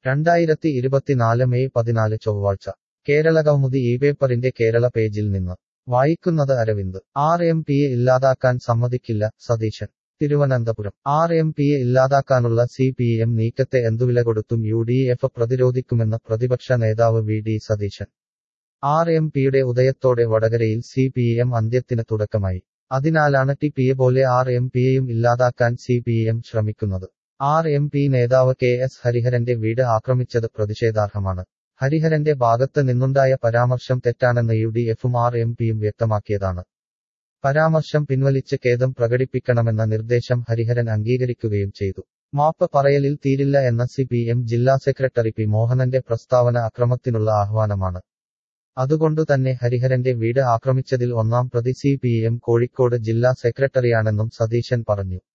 രണ്ടായിരത്തി ഇരുപത്തിനാല് മെയ് പതിനാല് ചൊവ്വാഴ്ച കേരള കൗമുദി ഈ പേപ്പറിന്റെ കേരള പേജിൽ നിന്ന് വായിക്കുന്നത് അരവിന്ദ് ആർ എം പിയെ ഇല്ലാതാക്കാൻ സമ്മതിക്കില്ല സതീശൻ തിരുവനന്തപുരം ആർ എം പിയെ ഇല്ലാതാക്കാനുള്ള സി പി എം നീക്കത്തെ എന്തുവില കൊടുത്തും യു ഡി എഫ് പ്രതിരോധിക്കുമെന്ന് പ്രതിപക്ഷ നേതാവ് V D Satheesan R M പിയുടെ ഉദയത്തോടെ വടകരയിൽ സി പി എം അന്ത്യത്തിന് തുടക്കമായി അതിനാലാണ് ടി പിയെ പോലെ ആർ എം പിയെയും ഇല്ലാതാക്കാൻ സി പി എം ശ്രമിക്കുന്നത് ആർ എം പി നേതാവ് കെ എസ് ഹരിഹരന്റെ വീട് ആക്രമിച്ചത് പ്രതിഷേധാർഹമാണ് ഹരിഹരന്റെ ഭാഗത്ത് നിന്നുണ്ടായ പരാമർശം തെറ്റാണെന്ന് യു ഡി എഫും ആർ എം പിയും വ്യക്തമാക്കിയതാണ് പരാമർശം പിൻവലിച്ച് ഖേദം പ്രകടിപ്പിക്കണമെന്ന നിർദ്ദേശം ഹരിഹരൻ അംഗീകരിക്കുകയും ചെയ്തു മാപ്പ് പറയലിൽ തീരില്ല എന്ന സി പി എം ജില്ലാ സെക്രട്ടറി പി മോഹനന്റെ പ്രസ്താവന അക്രമത്തിനുള്ള ആഹ്വാനമാണ് അതുകൊണ്ടുതന്നെ ഹരിഹരന്റെ വീട് ആക്രമിച്ചതിൽ ഒന്നാം പ്രതി സി പി എം കോഴിക്കോട് ജില്ലാ സെക്രട്ടറിയാണെന്നും സതീശൻ പറഞ്ഞു